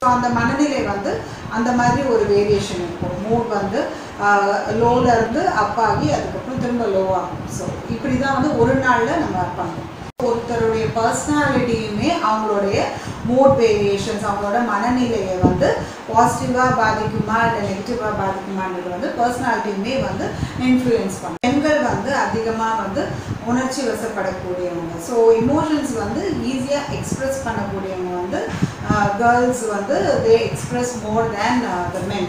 so அந்த மனநிலை வந்து அந்த மாதிரி ஒரு வேரியேஷன் இருக்கும் மூட் வந்து லோல இருந்து அப் ஆகி அதுக்கப்புறம் திரும்ப லோ ஆகும் ஸோ இப்படி தான் வந்து ஒரு நாளில் நம்ம பண்ணணும் ஒருத்தருடைய பர்சனாலிட்டியுமே அவங்களுடைய மூட் வேரியேஷன்ஸ் அவங்களோட மனநிலையை வந்து பாசிட்டிவாக பாதிக்குமா இல்லை நெகட்டிவாக பாதிக்குமான்றது வந்து பர்சனாலிட்டியுமே வந்து இன்ஃப்ளூயன்ஸ் பண்ணும் பெண்கள் வந்து அதிகமாக வந்து உணர்ச்சி வசப்படக்கூடியவங்க ஸோ இமோஷன்ஸ் வந்து ஈஸியாக எக்ஸ்ப்ரெஸ் பண்ணக்கூடியவங்க வந்து கேர்ள்ஸ் வந்து தே எக்ஸ்ப்ரெஸ் மோர் தேன் த மென்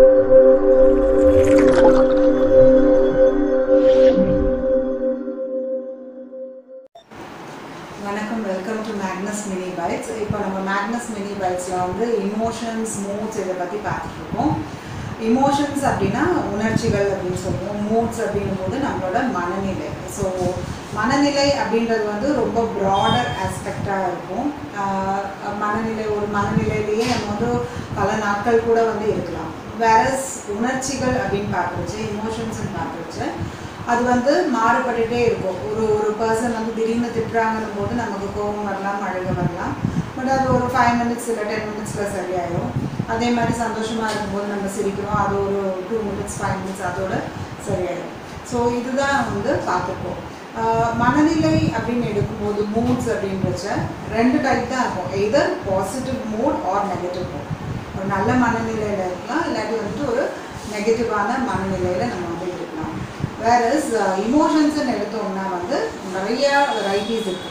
வணக்கம் welcome to Magnus mini bites இப்போ நம்ம மேக்னஸ் மினி பைட்ஸில் வந்து இமோஷன்ஸ் மூட்ஸ் இதை பற்றி பார்த்துட்டு இருக்கோம் இமோஷன்ஸ் அப்படின்னா உணர்ச்சிகள் அப்படின்னு சொல்லுவோம் மூட்ஸ் அப்படின்னும் போது நம்மளோட மனநிலை ஸோ மனநிலை அப்படின்றது வந்து ரொம்ப ப்ராடர் ஆஸ்பெக்டாக இருக்கும் ஆஹ் மனநிலை ஒரு மனநிலையிலேயே நம்ம வந்து பல நாட்கள் கூட வந்து இருக்கலாம் வேற உணர்ச்சிகள் அப்படின்னு பார்க்குறச்சு இமோஷன்ஸ்னு பார்க்குறச்சு அது வந்து மாறுபட்டுட்டே இருக்கும் ஒரு ஒரு பர்சன் வந்து திடீர்னு திட்டுறாங்கன்னும் போது நமக்கு கோபம் வரலாம் அழுக வரலாம் பட் அது ஒரு ஃபைவ் மினிட்ஸ் இல்லை டென் மினிட்ஸில் சரியாயிடும் அதே மாதிரி சந்தோஷமாக இருக்கும்போது நம்ம சிரிக்கிறோம் அது ஒரு டூ மினிட்ஸ் ஃபைவ் மினிட்ஸ் அதோட சரியாயிடும் ஸோ இதுதான் வந்து பார்த்துப்போம் ஆஹ் மனநிலை அப்படின்னு எடுக்கும்போது மூட்ஸ் அப்படின்றச்ச ரெண்டு டைப் தான் இருக்கும் either positive mood or negative mood ஒரு நல்ல மனநிலையில் இருக்கலாம் இல்லாட்டி வந்துட்டு ஒரு நெகட்டிவான மனநிலையில் நம்ம வந்து இருக்கலாம் வேறஸ் இமோஷன்ஸ்ன்னு எடுத்தோம்னா வந்து நிறைய வெரைட்டிஸ் இருக்குது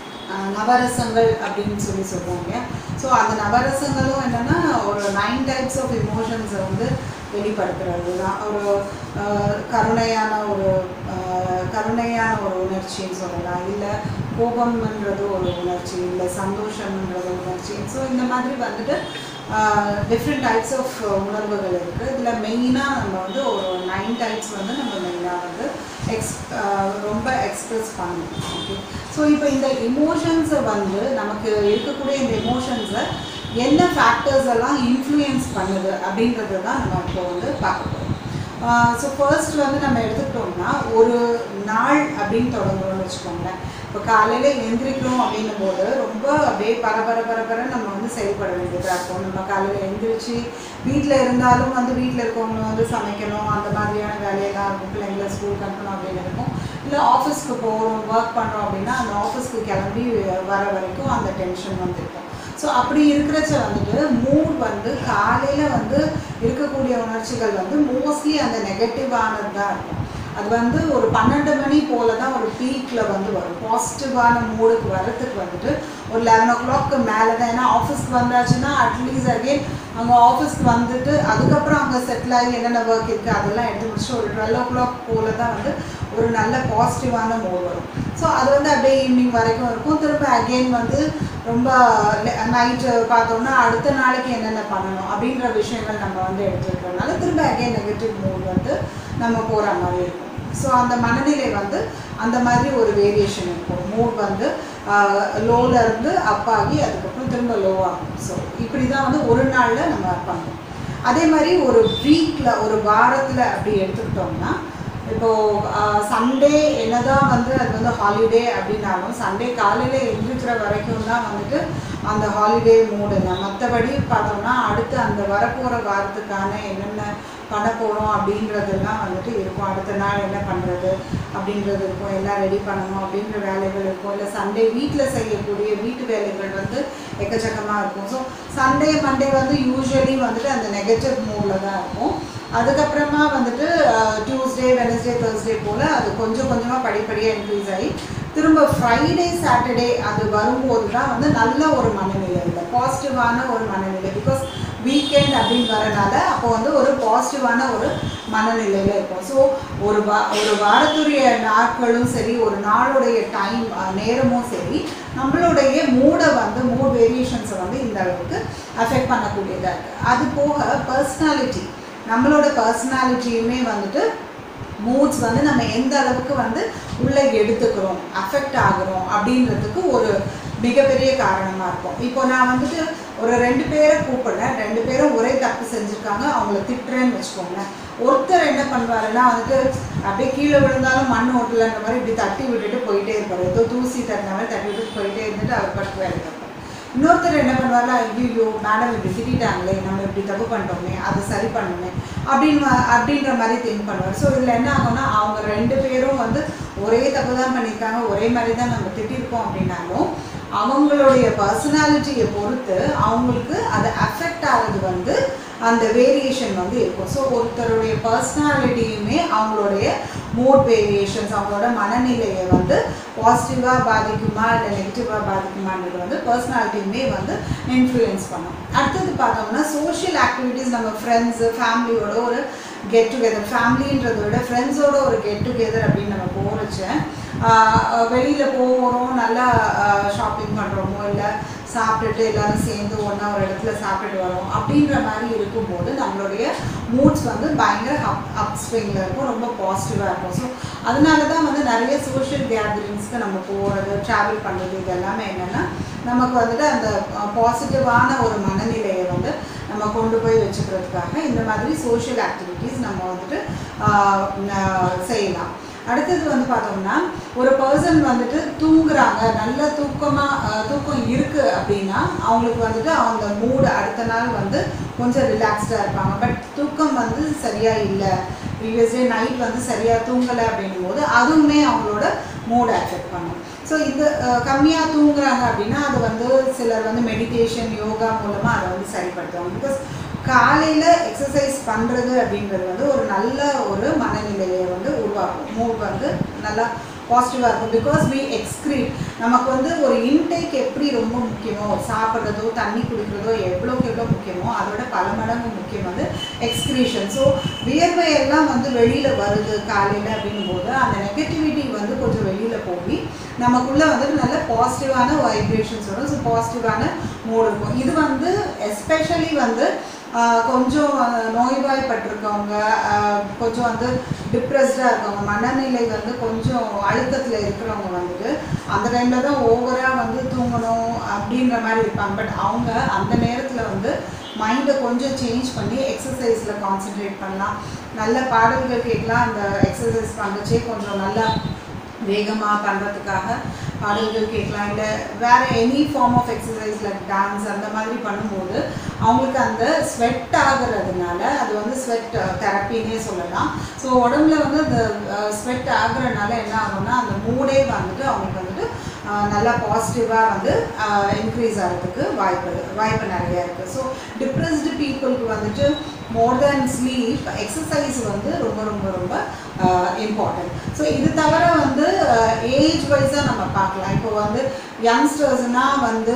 நவரசங்கள் அப்படின்னு சொல்லி சொல்லுவோம் இல்லையா ஸோ அந்த நவரசங்களும் என்னென்னா ஒரு நைன் டைப்ஸ் ஆஃப் இமோஷன்ஸை வந்து வெளிப்படுத்துறது தான் ஒரு ஆஹ், கருணையான ஒரு ஆஹ், கருணையான ஒரு உணர்ச்சின்னு சொல்லலாம் இல்லை கோபம்ன்றது ஒரு உணர்ச்சி இல்லை சந்தோஷம்ன்றது உணர்ச்சி ஸோ இந்த மாதிரி வந்துட்டு டிஃப்ரெண்ட் டைப்ஸ் ஆஃப் உணர்வுகள் இருக்குது இதில் மெயினாக நம்ம வந்து ஒரு நைன் டைப்ஸ் வந்து நம்ம மெயினாக வந்து எக்ஸ் ரொம்ப எக்ஸ்ப்ரெஸ் பண்ணணும் ஓகே ஸோ இப்போ இந்த இமோஷன்ஸை வந்து நமக்கு இருக்கக்கூடிய இந்த இமோஷன்ஸை என்ன ஃபேக்டர்ஸ் எல்லாம் இன்ஃப்ளூயன்ஸ் பண்ணுது அப்படின்றது தான் நம்ம இப்போ வந்து பார்க்க போகிறோம் ஸோ ஃபர்ஸ்ட் வந்து நம்ம எடுத்துக்கிட்டோம்னா ஒரு நாள் அப்படின்னு தொடங்குறோம்னு வச்சுக்கோங்களேன் இப்போ காலையில் எந்திரிக்கிறோம் அப்படின்னும் போது ரொம்ப அப்படியே பரபர பரபர நம்ம வந்து செயல்பட வேண்டியதாக இருக்கும் நம்ம காலையில் எந்திரிச்சு வீட்டில் இருந்தாலும் வந்து வீட்டில் இருக்கவங்க வந்து சமைக்கணும் அந்த மாதிரியான வேலையெல்லாம் இருக்கும் பிள்ளைங்களை ஸ்கூலுக்கு அனுப்பணும் அப்படின்னு இருக்கும் இல்லை ஆஃபீஸ்க்கு போகிறோம் ஒர்க் பண்ணுறோம் அப்படின்னா அந்த ஆஃபீஸ்க்கு கிளம்பி வர வரைக்கும் அந்த டென்ஷன் வந்து இருக்கும் ஸோ அப்படி இருக்கிறச்ச வந்துட்டு மூட் வந்து காலையில் வந்து இருக்கக்கூடிய உணர்ச்சிகள் வந்து மோஸ்ட்லி அந்த நெகட்டிவானது தான் இருக்கும் அது வந்து ஒரு பன்னெண்டு மணி போல தான் ஒரு பீக்கில் வந்து வரும் பாசிட்டிவான மூடுக்கு வரத்துக்கு வந்துட்டு ஒரு லெவன் ஓ கிளாக்கு மேலே தான் ஏன்னா ஆஃபீஸ்க்கு வந்தாச்சுன்னா அட்லீஸ்ட் அகெயின் அங்கே ஆஃபீஸ்க்கு வந்துட்டு அதுக்கப்புறம் அங்கே செட்டில் ஆகி என்னென்ன ஒர்க் இருக்குது அதெல்லாம் எடுத்து முடிச்சு ஒரு டுவெல் ஓ கிளாக் போல தான் வந்து ஒரு நல்ல பாசிட்டிவான மூட் வரும் ஸோ அது வந்து அப்படியே ஈவினிங் வரைக்கும் இருக்கும் திரும்ப அகெயின் வந்து ரொம்ப நைட்டு பார்த்தோம்னா அடுத்த நாளைக்கு என்னென்ன பண்ணணும் அப்படின்ற விஷயங்கள் நம்ம வந்து எடுத்துருக்கறனால திரும்ப அகெயின் நெகட்டிவ் மூட் வந்து நம்ம போகிற மாதிரி இருக்கும் ஸோ அந்த மனநிலை வந்து அந்த மாதிரி ஒரு வேரியேஷன் இருக்கும் மூட் வந்து லோல இருந்து அப் ஆகி அதுக்கப்புறம் திரும்ப லோ ஆகும் ஸோ இப்படி தான் வந்து ஒரு நாளில் நம்ம பண்ணணும் அதே மாதிரி ஒரு வீக்கில் ஒரு வாரத்தில் அப்படி எடுத்துக்கிட்டோம்னா இப்போது சண்டே என்னதான் வந்து அது வந்து ஹாலிடே அப்படின்னாலும் சண்டே காலையில் எழுந்திரிக்கிற வரைக்கும் தான் வந்துட்டு அந்த ஹாலிடே மூடுங்க மற்றபடி பார்த்தோம்னா அடுத்து அந்த வரப்போகிற வாரத்துக்கான என்னென்ன பண்ண போகிறோம் அப்படின்றதெல்லாம் வந்துட்டு இருக்கும் அடுத்த நாள் என்ன பண்ணுறது அப்படின்றது இருக்கும் எல்லாம் ரெடி பண்ணணும் அப்படின்ற வேலைகள் இருக்கும் இல்லை சண்டே வீட்டில் செய்யக்கூடிய வீட்டு வேலைகள் வந்து எக்கச்சக்கமாக இருக்கும் ஸோ சண்டே மண்டே வந்து யூஸ்வலி வந்துட்டு அந்த நெகட்டிவ் மூடில் தான் இருக்கும் அதுக்கப்புறமா வந்துட்டு டியூஸ்டே வெனஸ்டே தேர்ஸ்டே போல் அது கொஞ்சம் கொஞ்சமாக படிப்படியாக இன்க்ரீஸ் ஆகி திரும்ப ஃப்ரைடே சாட்டர்டே அது வரும்போது தான் வந்து நல்ல ஒரு மனநிலை இல்லை பாசிட்டிவான ஒரு மனநிலை பிகாஸ் வீக்கெண்ட் அப்படின்னு வரனால அப்போ வந்து ஒரு பாசிட்டிவான ஒரு மனநிலையில் இருக்கும் ஸோ ஒரு வா ஒரு வாரத்துடைய நாட்களும் சரி ஒரு நாளுடைய டைம் நேரமும் சரி நம்மளுடைய மூடை வந்து மூட் வேரியேஷன்ஸை வந்து இந்த அளவுக்கு அஃபெக்ட் பண்ணக்கூடியதாக இருக்குது அது போக பர்சனாலிட்டி நம்மளோட பர்சனாலிட்டியுமே வந்துட்டு மூட்ஸ் வந்து நம்ம எந்த அளவுக்கு வந்து உள்ளே எடுத்துக்கிறோம் அஃபெக்ட் ஆகுறோம் அப்படின்றதுக்கு ஒரு மிகப்பெரிய காரணமாக இருக்கும் இப்போ நான் வந்துட்டு ஒரு ரெண்டு பேரை கூப்பிடுறேன் ரெண்டு பேரும் ஒரே தப்பு செஞ்சுருக்காங்க அவங்கள திட்டுறேன்னு வச்சுக்கோங்களேன் ஒருத்தர் என்ன பண்ணுவாருன்னா வந்துட்டு அப்படியே கீழே விழுந்தாலும் மண் ஓட்டலன்ற மாதிரி இப்படி தட்டி விட்டுட்டு போயிட்டே இருப்பார் ஏதோ தூசி தட்டின மாதிரி தட்டி விட்டுட்டு போயிட்டே இருந்துட்டு அவர் பட்டு வேலை பார்ப்பார் இன்னொருத்தர் என்ன பண்ணுவார்ல ஐயோ மேடம் இப்படி திட்டாங்களே நம்ம இப்படி தப்பு பண்ணிட்டோமே அதை சரி பண்ணணுமே அப்படின்னு வ- அப்படின்ற மாதிரி திங்க் பண்ணுவார் ஸோ இதில் என்ன ஆகும்னா அவங்க ரெண்டு பேரும் வந்து ஒரே தப்பு தான் பண்ணியிருக்காங்க ஒரே மாதிரி தான் நம்ம திட்டிருக்கோம் அப்படின்னாலும் அவங்களுடைய பர்சனாலிட்டியை பொறுத்து அவங்களுக்கு அது அஃபெக்ட் ஆகிறது வந்து அந்த வேரியேஷன் வந்து இருக்கும் ஸோ ஒருத்தருடைய பர்சனாலிட்டியுமே அவங்களுடைய மூட் வேரியேஷன்ஸ் அவங்களோட மனநிலையை வந்து பாசிட்டிவாக பாதிக்குமா இல்லை நெகட்டிவாக பாதிக்குமான்றது வந்து பர்சனாலிட்டியுமே வந்து இன்ஃப்ளூயன்ஸ் பண்ணும் அடுத்தது பார்த்தோம்னா சோஷியல் ஆக்டிவிட்டீஸ் நம்ம ஃப்ரெண்ட்ஸு ஃபேமிலியோட ஒரு கெட் டுகெதர் ஃபேமிலின்றதை விட ஃப்ரெண்ட்ஸோட ஒரு கெட் டுகெதர் அப்படின்னு நம்ம போகிறச்ச வெளியில் போகிறோம் நல்லா ஷாப்பிங் பண்ணுறோமோ இல்லை சாப்பிட்டுட்டு எல்லாரும் சேர்ந்து ஒன்றா ஒரு இடத்துல சாப்பிட்டுட்டு வரோம் அப்படின்ற மாதிரி இருக்கும்போது நம்மளுடைய மூட்ஸ் வந்து பயங்கர அப் அப் ஸ்விங்கில் இருக்கும் ரொம்ப பாசிட்டிவாக இருக்கும் ஸோ அதனால தான் வந்து நிறைய சோஷியல் கேதரிங்ஸ்க்கு நம்ம போகிறது ட்ராவல் பண்ணுறது இது எல்லாமே என்னென்னா நமக்கு வந்துட்டு அந்த பாசிட்டிவான ஒரு மனநிலையை வந்து நம்ம கொண்டு போய் வச்சுக்கிறதுக்காக இந்த மாதிரி சோஷியல் ஆக்டிவிட்டீஸ் நம்ம வந்துட்டு ஆஹ் ந- செய்யலாம் அடுத்தது வந்து பார்த்தோம்னா ஒரு பர்சன் வந்துட்டு தூங்குறாங்க நல்ல தூக்கமாக தூக்கம் இருக்குது அப்படின்னா அவங்களுக்கு வந்துட்டு அந்த மூடு அடுத்த நாள் வந்து கொஞ்சம் ரிலாக்ஸ்டாக இருப்பாங்க பட் தூக்கம் வந்து சரியாக இல்லை ப்ரீவியஸ் டே நைட் வந்து சரியாக தூங்கலை அப்படின்னும் போது அதுவுமே அவங்களோட மூடை அஃபெக்ட் பண்ணும் ஸோ இந்த கம்மியாக தூங்குறாங்க அப்படின்னா அது வந்து சிலர் வந்து மெடிடேஷன் யோகா மூலமாக அதை வந்து சரிப்படுத்துவாங்க பிகாஸ் காலையில் எக்ஸசைஸ் பண்ணுறது அப்படின்றது வந்து ஒரு நல்ல ஒரு மனநிலையை வந்து உருவாக்கும் மூட் வந்து நல்லா பாசிட்டிவாக இருக்கும் பிகாஸ் we excrete நமக்கு வந்து ஒரு இன்டேக் எப்படி ரொம்ப முக்கியமோ சாப்பிட்றதோ தண்ணி குடிக்கிறதோ எவ்வளோக்கு எவ்வளோ முக்கியமோ அதோட பல மடங்கு முக்கியம் வந்து எக்ஸ்க்ரீஷன் ஸோ வியர்வை எல்லாம் வந்து வெளியில் வருது காலையில் அப்படின்னும் போது அந்த நெகட்டிவிட்டி வந்து கொஞ்சம் வெளியில் போய் நமக்குள்ளே வந்துட்டு நல்ல பாசிட்டிவான வைப்ரேஷன்ஸ் வரும் ஸோ பாசிட்டிவான மூட் இருக்கும் இது வந்து எஸ்பெஷலி வந்து ஆஹ் கொஞ்சம் ஆஹ் நோய்வாய்ப்பட்டிருக்கவங்க ஆஹ் கொஞ்சம் வந்து டிப்ரெஸ்டாக இருக்கவங்க மனநிலை வந்து கொஞ்சம் அழுத்தத்தில் இருக்கிறவங்க வந்துட்டு அந்த டைமில் தான் ஓவராக வந்து தூங்கணும் அப்படின்ற மாதிரி இருப்பாங்க பட் அவங்க அந்த நேரத்தில் வந்து மைண்டை கொஞ்சம் சேஞ்ச் பண்ணி எக்ஸசைஸில் கான்சென்ட்ரேட் பண்ணலாம் நல்ல பாடல்கள் கேட்கலாம் அந்த எக்ஸசைஸ் பண்ணுறச்சே கொஞ்சம் நல்லா வேகமாக பண்ணுறதுக்காக பாடல்கள் கேட்கலாம் இல்லை வேறு any form of exercise like dance அந்த மாதிரி பண்ணும்போது அவங்களுக்கு அந்த ஸ்வெட் ஆகுறதுனால அது வந்து ஸ்வெட் தெரப்பின்னே சொல்லலாம் ஸோ உடம்புல வந்து அந்த ஸ்வெட் ஆகுறதுனால என்ன ஆகும்னா அந்த மூடே வந்துட்டு அவங்களுக்கு வந்துட்டு ஆஹ் நல்லா பாசிட்டிவாக வந்து இன்க்ரீஸ் ஆகிறதுக்கு வாய்ப்பு வாய்ப்பு நிறையா இருக்குது ஸோ டிப்ரெஸ்டு பீப்புளுக்கு வந்துட்டு மோர் தேன் ஸ்லீப் எக்ஸசைஸ் வந்து ரொம்ப ரொம்ப ரொம்ப இம்பார்ட்டன்ட் ஸோ இது தவிர வந்து ஏஜ் வைஸாக நம்ம பார்க்கலாம் இப்போ வந்து யங்ஸ்டர்ஸ்னால் வந்து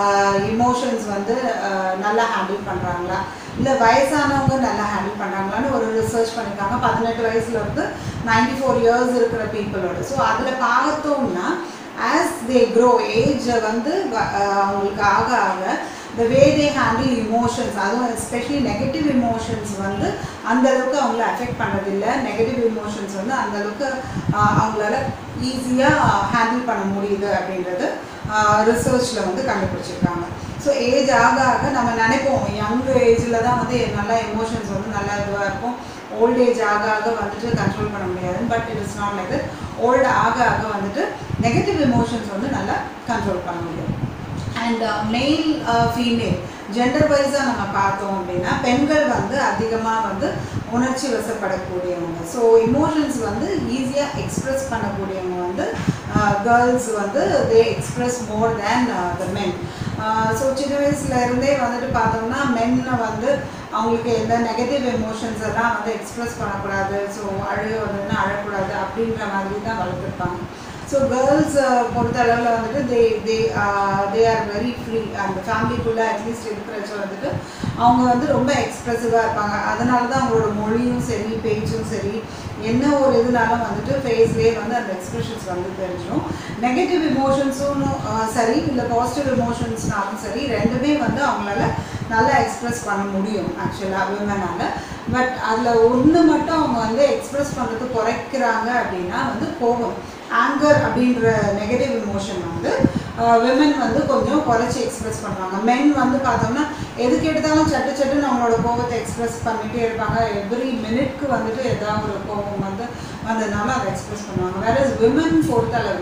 இமோஷன்ஸ் வந்து ஆஹ் நல்லா ஹேண்டில் பண்ணுறாங்களா இல்லை வயசானவங்க நல்லா ஹேண்டில் பண்ணுறாங்களான்னு ஒரு ரிசர்ச் பண்ணியிருக்காங்க பதினெட்டு வயசுல இருந்து நைன்டி ஃபோர் இயர்ஸ் இருக்கிற பீப்புளோட ஸோ அதில் பார்த்தோம்னா ஆஸ் தே க்ரோ ஏஜ் வந்து வ- ஆஹ் அவங்களுக்கு ஆக ஆக the way they handle emotions அதுவும் எஸ்பெஷலி நெகட்டிவ் இமோஷன்ஸ் வந்து அந்த அளவுக்கு அவங்கள அஃபெக்ட் பண்ணுறதில்ல நெகட்டிவ் இமோஷன்ஸ் வந்து அந்த அளவுக்கு ஆஹ் அவங்களால ஈஸியாக ஹேண்டில் பண்ண முடியுது அப்படின்றது ரிசர்ச்சில் வந்து கண்டுபிடிச்சிருக்காங்க ஸோ ஏஜ் ஆக ஆக நம்ம நினைப்போம் யங் ஏஜில் தான் வந்து நல்லா எமோஷன்ஸ் வந்து நல்லா இதுவாக இருக்கும் ஓல்ட் ஏஜ் ஆக ஆக வந்துட்டு கண்ட்ரோல் பண்ண முடியாது but it is not like old ஆக ஆக வந்துட்டு நெகட்டிவ் எமோஷன்ஸ் வந்து நல்லா கண்ட்ரோல் பண்ண முடியும் அண்ட் மெயில் ஃபீமேல் ஜெண்டர் வைஸாக நம்ம பார்த்தோம் அப்படின்னா பெண்கள் வந்து அதிகமாக வந்து உணர்ச்சி வசப்படக்கூடியவங்க ஸோ இமோஷன்ஸ் வந்து ஈஸியாக எக்ஸ்ப்ரெஸ் பண்ணக்கூடியவங்க வந்து கேர்ள்ஸ் வந்து தே எக்ஸ்ப்ரெஸ் மோர் தேன் த மென் ஸோ சின்ன வயசுல இருந்தே வந்துட்டு பார்த்தோம்னா மென்னை வந்து அவங்களுக்கு எந்த நெகட்டிவ் எமோஷன்ஸ் எல்லாம் வந்து எக்ஸ்ப்ரெஸ் பண்ணக்கூடாது ஸோ அழுக வந்ததுன்னா அழக்கூடாது அப்படின்ற மாதிரி தான் வளர்த்துருப்பாங்க ஸோ கேர்ள்ஸ் பொறுத்த அளவில் வந்துட்டு they they they are very free அந்த ஃபேமிலிக்குள்ளே அட்லீஸ்ட் இருக்கிறச்ச வந்துட்டு அவங்க வந்து ரொம்ப எக்ஸ்ப்ரெசிவாக இருப்பாங்க அதனால தான் அவங்களோட மொழியும் சரி பேச்சும் சரி என்ன ஒரு இதுனாலும் வந்துட்டு ஃபேஸ்லேயே வந்து அந்த எக்ஸ்பிரஷன்ஸ் வந்து தெரிஞ்சிடும் நெகட்டிவ் இமோஷன்ஸும் சரி இல்லை பாசிட்டிவ் இமோஷன்ஸ்னாலும் சரி ரெண்டுமே வந்து அவங்களால நல்லா எக்ஸ்ப்ரெஸ் பண்ண முடியும் ஆக்சுவலாக விமனால் பட் அதில் ஒன்று மட்டும் அவங்க வந்து எக்ஸ்ப்ரெஸ் பண்ணுறது குறைக்கிறாங்க அப்படின்னா வந்து கோபம் ஆங்கர் அப்படின்ற நெகட்டிவ் இமோஷன் வந்து விமன் வந்து கொஞ்சம் குறைச்சி எக்ஸ்ப்ரெஸ் பண்ணுவாங்க மென் வந்து பார்த்தோம்னா எதுக்கு எடுத்தாலும் சட்டு சட்டுன்னு அவங்களோட கோபத்தை எக்ஸ்ப்ரெஸ் பண்ணிகிட்டே இருப்பாங்க எவ்ரி மினிட்க்கு வந்துட்டு ஏதாவது ஒரு கோபம் வந்து வந்ததுனால அதை எக்ஸ்ப்ரெஸ் பண்ணுவாங்க வேற விமன் பொறுத்தளவில்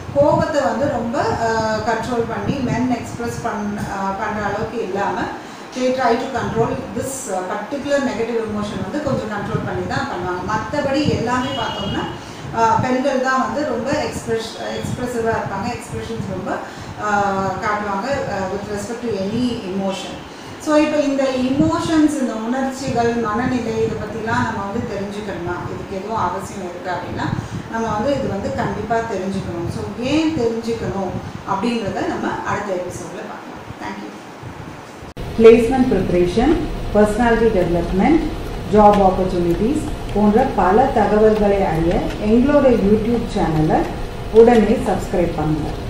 கோபத்தை வந்து ரொம்ப கண்ட்ரோல் பண்ணி மென் எக்ஸ்பிரஸ் பண் பண்ணுற அளவுக்கு இல்லாமல் they try to control this particular negative emotion வந்து கொஞ்சம் கண்ட்ரோல் பண்ணி தான் பண்ணுவாங்க மற்றபடி எல்லாமே பார்த்தோம்னா ஆஹ் பெண்கள் தான் வந்து ரொம்ப எக்ஸ்பிரஸ் எக்ஸ்ப்ரெசிவாக இருப்பாங்க எக்ஸ்பிரஷன்ஸ் ரொம்ப ஆஹ் காட்டுவாங்க with respect to any emotion so இப்போ இந்த இமோஷன்ஸ் இந்த உணர்ச்சிகள் மனநிலை இதை பற்றிலாம் நம்ம வந்து தெரிஞ்சுக்கணுமா இதுக்கு எதுவும் அவசியம் இருக்குது அப்படின்னா நம்ம வந்து இது வந்து கண்டிப்பாக தெரிஞ்சுக்கணும் ஸோ ஏன் தெரிஞ்சுக்கணும் அப்படின்றத நம்ம அடுத்த எபிசோடில் பார்க்கலாம் thank you placement preparation personality development job opportunities போன்ற பல தகவல்களை அறிய எங்களோட யூடியூப் சேனலை உடனே சப்ஸ்கிரைப் பண்ணுங்கள்